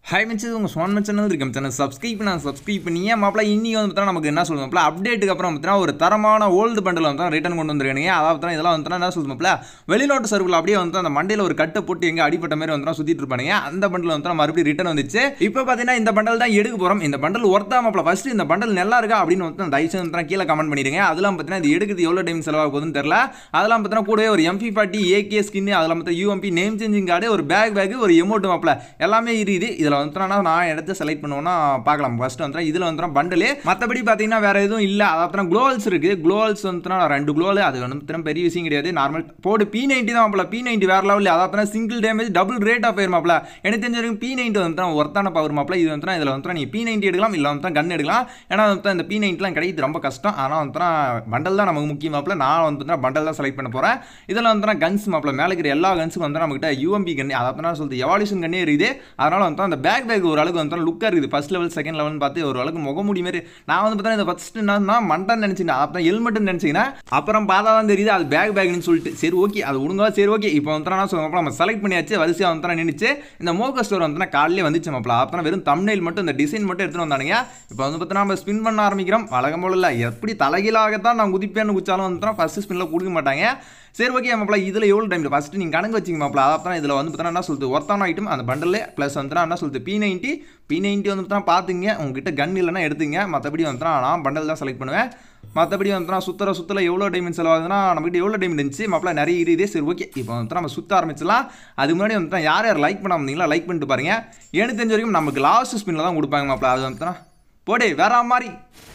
high மிச்சது உங்கள் சோன் சேனல் இருக்கும் சேனல் சப்ஸ்கிரைப் பண்ண சப்ஸ்கிரைப் பண்ணி ஏன் மாப்பிள இன்னைக்கு வந்து பார்த்தா நமக்கு என்ன சொல்லுவோம் மாப்பிள அப்டேட்டுக்கு அப்புறம் பார்த்தீங்கன்னா ஒரு தரமான ஓல்டு பண்டில் வந்து ரிட்டர்ன் கொண்டு வந்துருக்கீங்க அதாவது பார்த்தா இதெல்லாம் வந்து என்ன சொல்லுவோம் மாப்பிள வெளிநாட்டு சர்வில் அப்படியே வந்து அந்த மண்டையில் ஒரு கட்டை போட்டு எங்கே அடிப்பட்ட மாதிரி வந்து சுற்றிட்டு இருப்பானுங்க அந்த பண்டில் வந்து மறுபடியும் ரிட்டர்ன் வந்துச்சு இப்போ பார்த்தீங்கன்னா இந்த பண்டல் தான் எடுக்க போகிறோம் இந்த பண்டல் ஒர்த்தா மாப்பிள ஃபர்ஸ்ட் இந்த பண்டல் நல்லா இருக்கா அப்படின்னு வந்து தயவு செஞ்சு வந்து கீழே கமெண்ட் பண்ணிடுங்க அதெல்லாம் பார்த்தீங்கன்னா இது எடுக்கிறது எவ்வளோ டைம் செலவாக போகுதுன்னு தெரியல அதெல்லாம் பார்த்தீங்கன்னா கூடவே ஒரு எம்பி ஃபார்ட்டி ஏகே ஸ்கின் அதெல்லாம் பார்த்தா யூஎம்பி நேம் சேஞ்சிங் கார்டு ஒரு பேக் பேக் ஒரு எமௌண்ட் மாப்பிள எல்லாமே இருக்குது இதில் வந்து நான் எடுத்து செலக்ட் பண்ணுவோம்னா பார்க்கலாம் ஃபர்ஸ்ட் வந்து இதில் வந்து பண்டலு மற்றபடி பார்த்தீங்கன்னா வேற எதுவும் இல்லை அதாவது குளோவல்ஸ் இருக்குது குளோவல்ஸ் வந்து ரெண்டு குளோவல் அது வந்து பெரிய விஷயம் கிடையாது நார்மல் போடு பி நைன்ட்டி தான் மாப்பிள பி நைன்ட்டி வேற லெவலில் அதாவது single damage double rate of fire மாப்பிள எனக்கு தெரிஞ்ச வரைக்கும் பி நைன்ட்டி வந்து ஒர்த்தான பவர் மாப்பிள இது வந்து இதில் வந்து நீ பி நைன்ட்டி எடுக்கலாம் இல்லை வந்து கன் எடுக்கலாம் ஏன்னா வந்து இந்த பி நைன்ட்டிலாம் கிடைக்கிறது ரொம்ப கஷ்டம் ஆனால் வந்து பண்டல் தான் நமக்கு முக்கிய மாப்பிள நான் வந்து பண்டல் தான் செலக்ட் பண்ண போகிறேன் இதில் வந்து கன்ஸ் மாப்பிள மேலே இருக்கிற எல்லா கன்ஸுக்கும் வந்து நம்மகிட்ட யூஎம்பி கண்ணி அதாவது சொல்லுது எவால்யூஷன் கண்ணே இருக்குது அதனால் வந்து அந்த பேக் பேக் ஒரு அளவுக்கு வந்து லுக்காக இருக்குது ஃபர்ஸ்ட் லெவல் செகண்ட் லெவல்னு பார்த்து ஒரு அளவுக்கு முகமூடி மாதிரி நான் வந்து பார்த்தா இந்த ஃபர்ஸ்ட் நான் மண்டன் நினச்சினா அப்புறம் ஹெல்மெட்னு நினச்சிங்கன்னா அப்புறம் பார்த்தா தான் தெரியுது அது பேக் பேக்னு சொல்லிட்டு சரி ஓகே அது ஒழுங்கா சரி ஓகே இப்போ வந்து நான் சொல்லுவோம் நம்ம செலக்ட் பண்ணியாச்சு வரிசையாக வந்து நினைச்சு இந்த மோக ஸ்டோர் வந்து காலையிலே வந்துச்சு மாப்பிள அப்புறம் வெறும் தமிழில் மட்டும் இந்த டிசைன் மட்டும் எடுத்துகிட்டு வந்தானுங்க இப்போ வந்து பார்த்தா நம்ம ஸ்பின் பண்ண ஆரம்பிக்கிறோம் வழக்கம் போல இல்லை எப்படி தலைகீழாகத்தான் நான் குதிப்பேன்னு குச்சாலும் வந்து ஃபர்ஸ்ட் ஸ்பின்னில் கொடுக்க மாட்டாங்க சரி ஓகே மாப்பிள இதில் எவ்வளோ டைம் ஃபஸ்ட்டு நீங்கள் கணக்கு வச்சிங்க மாப்பிள அதான் இதில் வந்து பார்த்தா என்ன சொல்லுது ஒர்த்தான ஐட்டம் அந்த பண்டலில் ப்ளஸ் வந்து என்ன சொல்லுது பி நைன்ட்டி பி நைன்ட்டி வந்து பார்த்தா பார்த்துங்க உங்ககிட்ட கன் இல்லைன்னா எடுத்துங்க மற்றபடி வந்து நான் பண்டல் தான் செலக்ட் பண்ணுவேன் மற்றபடி வந்து சுற்றுற சுற்றுல எவ்வளோ டைமண்ட் செலவாகுதுன்னா நம்மகிட்ட எவ்வளோ டைமண்ட் இருந்துச்சு மாப்பிள நிறைய இதே சரி ஓகே இப்போ வந்து நம்ம சுற்ற ஆரம்பிச்சிடலாம் அது முன்னாடி வந்து யார் யார் லைக் பண்ண வந்தீங்களா லைக் பண்ணிட்டு பாருங்க எனக்கு தெரிஞ்ச வரைக்கும் நமக்கு லாஸ்ட் ஸ்பின்னில் தான் கொடுப்பாங்க மாப்பிள அது வந்து போடே வேற மாதிரி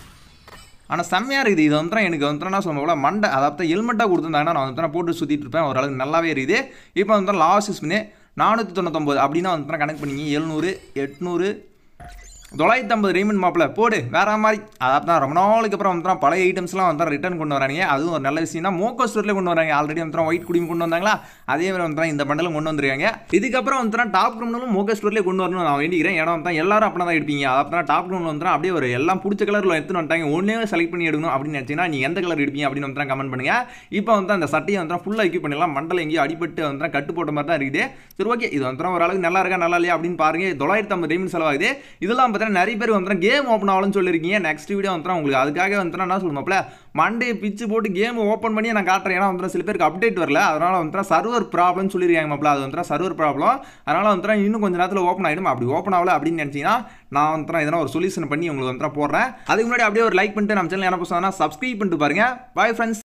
ஆனால் செம்மையாக இருக்குது இது வந்து எனக்கு வந்து என்ன சொல்ல மண்டை அதாவது ஹெல்மெட்டாக கொடுத்துருந்தாங்கன்னா நான் வந்து போட்டு சுற்றிட்டு இருப்பேன் ஓரளவுக்கு நல்லாவே இருக்குது இப்போ வந்து லாஸ்ட் ஸ்பின்னு நானூற்றி தொண்ணூத்தொம்பது அப்படின்னா வந்து கணக்கு பண்ணிங்க எழுநூறு எட்நூறு தொள்ளாயிரத்தி ஐம்பது ரீமன் மாப்பிள போடு வேற மாதிரி அதான் ரொம்ப நாளுக்கு அப்புறம் வந்து பழைய ஐட்டம்ஸ்லாம் வந்து ரிட்டர்ன் கொண்டு வராங்க அதுவும் ஒரு நல்ல விஷயம் தான் மோக்கோ ஸ்டோர்லேயே கொண்டு வராங்க ஆல்ரெடி வந்து ஒயிட் குடியும் கொண்டு வந்தாங்களா அதே மாதிரி வந்து இந்த பண்டலும் கொண்டு வந்துருக்காங்க இதுக்கப்புறம் வந்து டாப் கிரௌண்டும் மோக்கோ ஸ்டோர்லேயே கொண்டு வரணும் நான் வேண்டிக்கிறேன் ஏன்னா வந்து எல்லாரும் அப்படி தான் எடுப்பீங்க அதான் டாப் கிரௌண்ட் வந்து அப்படியே ஒரு எல்லாம் பிடிச்ச கலரில் எடுத்துன்னு வந்துட்டாங்க ஒன்றே செலக்ட் பண்ணி எடுக்கணும் அப்படின்னு நினச்சிங்கன்னா நீ எந்த கலர் எடுப்பீங்க அப்படின்னு வந்து கமெண்ட் பண்ணுங்க இப்போ வந்து அந்த சட்டையை வந்து ஃபுல்லாக எக்யூப் பண்ணிடலாம் மண்டலம் எங்கேயும் அடிபட்டு வந்து கட்டு போட்ட மாதிரி தான் இருக்குது சரி ஓகே இது வந்து ஓரளவுக்கு நல்லா இருக்கா நல்லா இல்லையா அப்படின்னு பாருங்க தொள்ளாயிரத்தி ஐம்பது டைமண்ட் செலவாகுது இதெல்லாம் பார்த்தீங்கன்னா நிறைய பேர் வந்து கேம் ஓப்பன் ஆகலன்னு சொல்லியிருக்கீங்க நெக்ஸ்ட் வீடியோ வந்து உங்களுக்கு அதுக்காக வந்து என்ன சொல்லுமாப்ல மண்டே பிச்சு போட்டு கேம் ஓப்பன் பண்ணி நான் காட்டுறேன் ஏன்னா வந்து சில பேருக்கு அப்டேட் வரல அதனால் வந்து சர்வர் ப்ராப்ளம் சொல்லியிருக்காங்க மாப்ள அது வந்து சர்வர் ப்ராப்ளம் அதனால் வந்து இன்னும் கொஞ்சம் நேரத்தில் ஓப்பன் ஆகிடும் அப்படி ஓப்பன் ஆகல அப்படின்னு நினச்சிங்கன்னா நான் வந்து எதனா ஒரு சொல்யூஷன் பண்ணி உங்களுக்கு வந்து போடுறேன் அதுக்கு முன்னாடி அப்படியே ஒரு லைக் பண்ணிட்டு நம்ம சேனல் என்ன பண்ணுறதுனா சப்ஸ்கிரைப் பண்ணிட்டு பாருங்க பாய் ஃப்ரெண்ட்ஸ்